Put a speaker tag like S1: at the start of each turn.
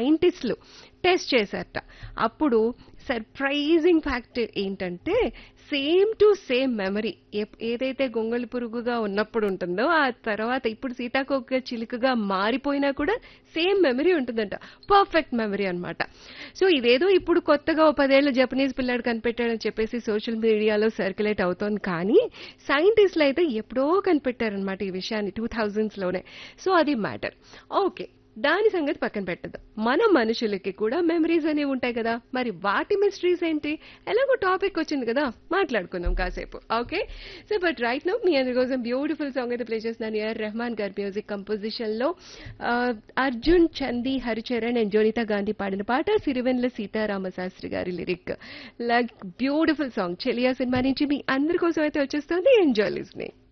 S1: సైంటిస్టులు టెస్ట్ చేశారట అప్పుడు సర్ప్రైజింగ్ ఫ్యాక్ట్ ఏంటంటే సేమ్ టు సేమ్ మెమరీ ఏదైతే గొంగళి పురుగుగా ఉన్నప్పుడు ఉంటుందో ఆ తర్వాత ఇప్పుడు సీతాకోక చిలుకగా మారిపోయినా కూడా సేమ్ మెమరీ ఉంటుందంట పర్ఫెక్ట్ మెమరీ అన్నమాట సో ఇదేదో ఇప్పుడు కొత్తగా ఓ పదేళ్ల జపనీస్ పిల్లాడు కనిపెట్టాడని చెప్పేసి సోషల్ మీడియాలో సర్క్యులేట్ అవుతోంది కానీ సైంటిస్టులు అయితే ఎప్పుడో కనిపెట్టారనమాట ఈ విషయాన్ని టూ లోనే సో అది మ్యాటర్ ఓకే దాని సంగతి పక్కన పెట్టదు మన మనుషులకి కూడా మెమరీస్ అనేవి ఉంటాయి కదా మరి వాటి మిస్టరీస్ ఏంటి ఎలాగో టాపిక్ వచ్చింది కదా మాట్లాడుకుందాం కాసేపు okay so but right now మీ అందరి కోసం బ్యూటిఫుల్ సాంగ్ అయితే ప్లే చేస్తున్నాను ఏఆర్ రెహమాన్ గారి మ్యూజిక్ కంపోజిషన్ లో ఆ, అర్జున్ చంది హరిచరణ్ అండ్ జోనితా గాంధీ పాడిన పాట సిరివెన్ల సీతారామ శాస్త్రి గారి lyric like beautiful song Cheliya cinema నుంచి మీ అందరి కోసం అయితే వచ్చేస్తుంది ఎంజాయ్ లిస్నింగ్